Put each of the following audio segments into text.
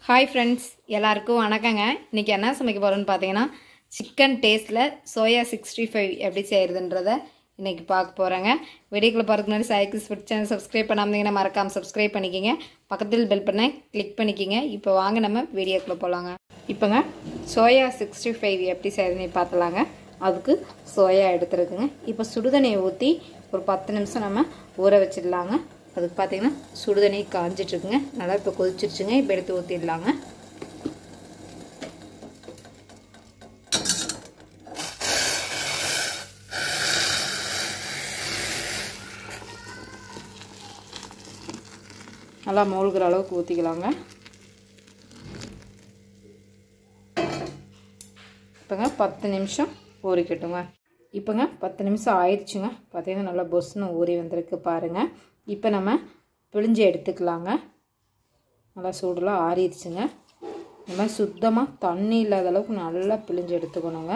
hi friends எல்லாருக்கும் வணக்கங்க இன்றைக்கி என்ன சமைக்க போகிறோன்னு பார்த்தீங்கன்னா சிக்கன் டேஸ்ட்டில் சோயா சிக்ஸ்டி ஃபைவ் எப்படி செய்கிறதுன்றத இன்றைக்கி பார்க்க போகிறேங்க வீடியோக்குள்ள போகிறதுக்கு முன்னாடி சாய்க்கு ஃபுட் சேனல் சப்ஸ்கிரைப் பண்ணாமீங்கன்னா மறக்காமல் சப்ஸ்கிரைப் பண்ணிக்கிங்க பக்கத்தில் பெல் பண்ண கிளிக் பண்ணிக்கிங்க இப்போ வாங்க நம்ம வீடியோக்குள்ளே போகலாங்க இப்போங்க சோயா சிக்ஸ்டி ஃபைவ் எப்படி செய்கிறதுன்னு பார்த்தலாங்க அதுக்கு சோயா எடுத்துருக்குங்க இப்போ சுடுதண்ணியை ஊற்றி ஒரு பத்து நிமிஷம் நம்ம ஊற வச்சிடலாங்க அதுக்கு பார்த்தீங்கன்னா சுடுதண்ணி காஞ்சிட்ருக்குங்க நல்லா இப்போ கொதிச்சிருச்சுங்க இப்போ எடுத்து ஊற்றிடலாங்க நல்லா மூழ்கிற அளவுக்கு ஊற்றிக்கலாங்க இப்போங்க பத்து நிமிஷம் ஊறிக்கட்டுங்க இப்போங்க பத்து நிமிஷம் ஆயிடுச்சுங்க பார்த்தீங்கன்னா நல்லா பொஸ்ன்னு ஊறி வந்திருக்கு பாருங்கள் இப்போ நம்ம பிழிஞ்சு எடுத்துக்கலாங்க நல்லா சூடெலாம் ஆறிடுச்சுங்க இந்த மாதிரி சுத்தமாக தண்ணி இல்லாத அளவுக்கு நல்லா பிழிஞ்சு எடுத்துக்கணுங்க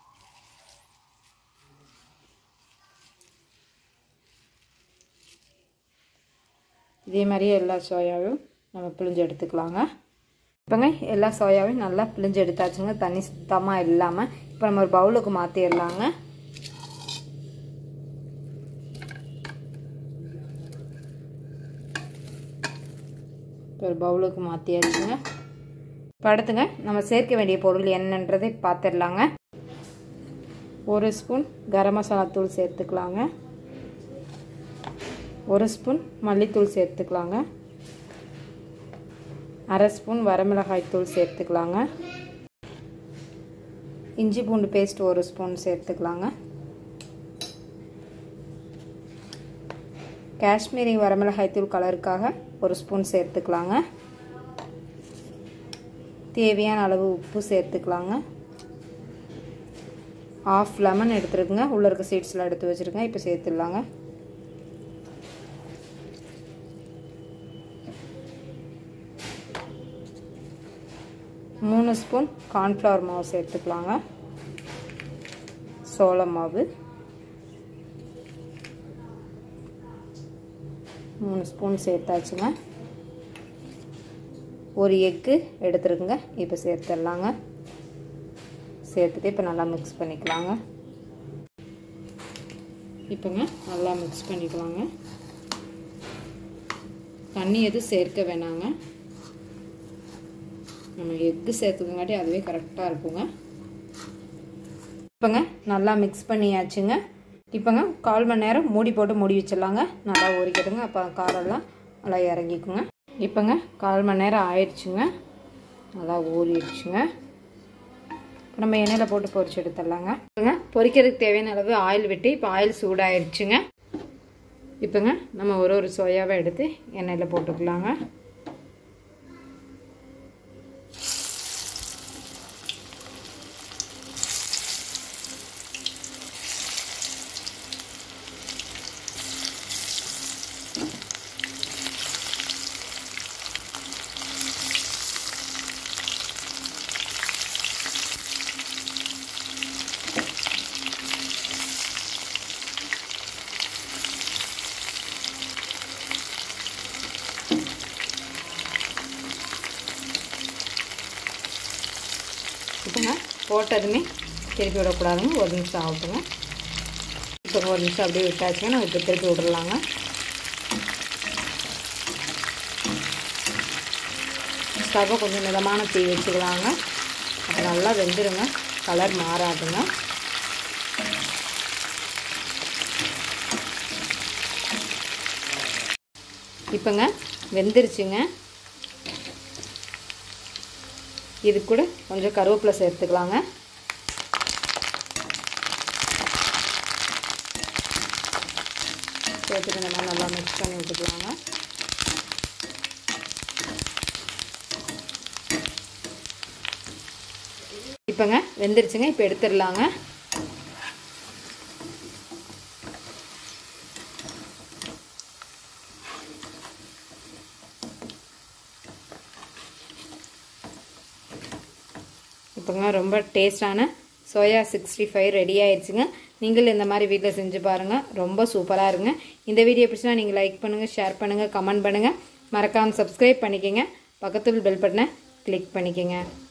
இதே மாதிரியே எல்லா சோயாவையும் நம்ம பிழிஞ்சு எடுத்துக்கலாங்க இப்போங்க எல்லா சோயாவையும் நல்லா பிழிஞ்சு எடுத்தாச்சுங்க தண்ணி சுத்தமாக இல்லாமல் இப்போ நம்ம ஒரு பவுலுக்கு மாற்றிடலாங்க இப்போ ஒரு பவுலுக்கு மாற்றியாச்சுங்க இப்போ அடுத்துங்க நம்ம சேர்க்க வேண்டிய பொருள் என்னன்றதை பார்த்துடலாங்க ஒரு ஸ்பூன் கரம் மசாலா தூள் சேர்த்துக்கலாங்க ஒரு ஸ்பூன் மல்லித்தூள் சேர்த்துக்கலாங்க அரை ஸ்பூன் வரமிளகாய் தூள் சேர்த்துக்கலாங்க இஞ்சி பூண்டு பேஸ்ட் ஒரு ஸ்பூன் சேர்த்துக்கலாங்க காஷ்மீரி வரமிளகாய் தூள் கலருக்காக ஒரு ஸ்பூன் சேர்த்துக்கலாங்க தேவையான அளவு உப்பு சேர்த்துக்கலாங்க ஆஃப் லெமன் எடுத்துருக்குங்க உள்ளே இருக்க சீட்ஸ்லாம் எடுத்து வச்சுருங்க இப்போ சேர்த்துடலாங்க மூணு ஸ்பூன் கார்ன்ஃப்ளவர் மாவு சேர்த்துக்கலாங்க சோள மாவு மூணு ஸ்பூன் சேர்த்தாச்சுங்க ஒரு எக்கு எடுத்துருக்குங்க இப்போ சேர்த்துடலாங்க சேர்த்துட்டு இப்போ நல்லா மிக்ஸ் பண்ணிக்கலாங்க இப்போங்க நல்லா மிக்ஸ் பண்ணிக்கலாங்க தண்ணி எதுவும் சேர்க்க வேணாங்க நம்ம எக்கு சேர்த்துக்கங்காட்டி அதுவே கரெக்டாக இருக்குங்க இப்போங்க நல்லா மிக்ஸ் பண்ணியாச்சுங்க இப்போங்க கால் மணி நேரம் மூடி போட்டு மூடி வச்சிடலாங்க நல்லா ஊறிக்கிடுங்க அப்போ காரெல்லாம் நல்லா இறங்கிக்குங்க இப்போங்க கால் மணி நேரம் ஆயிடுச்சுங்க நல்லா ஊறிடுச்சுங்க இப்போ நம்ம எண்ணெயில் போட்டு பொரிச்சு எடுத்துடலாங்க இப்போங்க பொரிக்கிறதுக்கு தேவையான அளவு ஆயில் விட்டு இப்போ ஆயில் சூடாயிருச்சுங்க இப்போங்க நம்ம ஒரு ஒரு சோயாவை எடுத்து எண்ணெயில் போட்டுக்கலாங்க இப்போங்க போட்டதுமே திருப்பி விடக்கூடாதுங்க ஒரு நிமிஷம் ஆகட்டுங்க இப்போ ஒரு நிமிஷம் அப்படியே விட்டாச்சுங்க நம்ம இப்போ திருப்பி விடலாங்க ஸ்டவ்வை கொஞ்சம் மிதமான தீ வச்சுக்கலாங்க அப்போ நல்லா வெந்துடுங்க கலர் மாறாதுங்க இப்போங்க வெந்துருச்சுங்க இது கூட கொஞ்சம் கருவேப்பிலை சேர்த்துக்கலாங்க சேர்த்துட்டு நம்ம நல்லா மிக்ஸ் பண்ணி விட்டுக்கலாங்க இப்போங்க வெந்துருச்சுங்க இப்போ எடுத்துடலாங்க இப்போங்க ரொம்ப டேஸ்டான சோயா சிக்ஸ்டி ஃபைவ் ரெடி ஆயிடுச்சுங்க நீங்கள் இந்த மாதிரி வீட்டில் செஞ்சு பாருங்கள் ரொம்ப சூப்பராக இருங்க இந்த வீடியோ பிடிச்சினா நீங்கள் லைக் பண்ணுங்கள் ஷேர் பண்ணுங்கள் கமெண்ட் பண்ணுங்கள் மறக்காமல் சப்ஸ்கிரைப் பண்ணிக்கோங்க பக்கத்தில் பெல் பட்டனை கிளிக் பண்ணிக்கோங்க